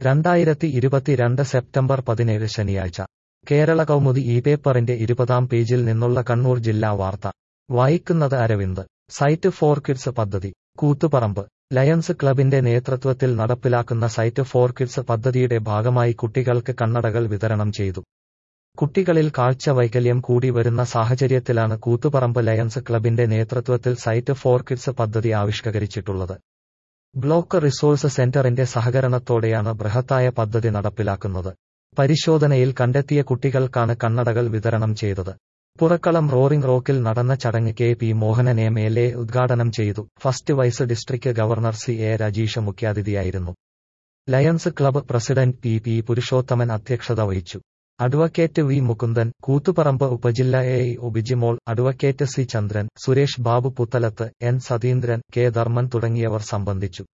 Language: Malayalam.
രണ്ടായിരത്തി ഇരുപത്തിരണ്ട് സെപ്റ്റംബർ പതിനേഴ് ശനിയാഴ്ച കേരള കൗമുദി ഈ പേപ്പറിന്റെ ഇരുപതാം പേജിൽ നിന്നുള്ള കണ്ണൂർ ജില്ലാ വാർത്ത വായിക്കുന്നത് അരവിന്ദ് സൈറ്റ് ഫോർ കിഡ്സ് പദ്ധതി കൂത്തുപറമ്പ് ലയൺസ് ക്ലബിന്റെ നേതൃത്വത്തിൽ നടപ്പിലാക്കുന്ന സൈറ്റ് ഫോർ കിഡ്സ് പദ്ധതിയുടെ ഭാഗമായി കുട്ടികൾക്ക് കണ്ണടകൾ വിതരണം ചെയ്തു കുട്ടികളിൽ കാഴ്ച വൈകല്യം കൂടി വരുന്ന സാഹചര്യത്തിലാണ് കൂത്തുപറമ്പ് ലയൺസ് ക്ലബിന്റെ നേതൃത്വത്തിൽ സൈറ്റ് ഫോർ കിഡ്സ് പദ്ധതി ആവിഷ്കരിച്ചിട്ടുള്ളത് ബ്ലോക്ക് റിസോഴ്സ് സെന്ററിന്റെ സഹകരണത്തോടെയാണ് ബൃഹത്തായ പദ്ധതി നടപ്പിലാക്കുന്നത് പരിശോധനയിൽ കണ്ടെത്തിയ കുട്ടികൾക്കാണ് കണ്ണടകൾ വിതരണം ചെയ്തത് പുറക്കളം റോറിംഗ് റോക്കിൽ നടന്ന ചടങ്ങ് K P Mohanan M L A ഉദ്ഘാടനം ചെയ്തു first vice district governor C A Rajeesh മുഖ്യാതിഥിയായിരുന്നു Lions club president P P Purushothaman അധ്യക്ഷത വഹിച്ചു അഡ്വക്കേറ്റ് വി മുകുന്ദൻ കൂത്തുപറമ്പ് ഉപജില്ല A Obijimol advocate C Chandran Suresh Babu Puthalath N Satheendran K Dharman തുടങ്ങിയവർ സംബന്ധിച്ചു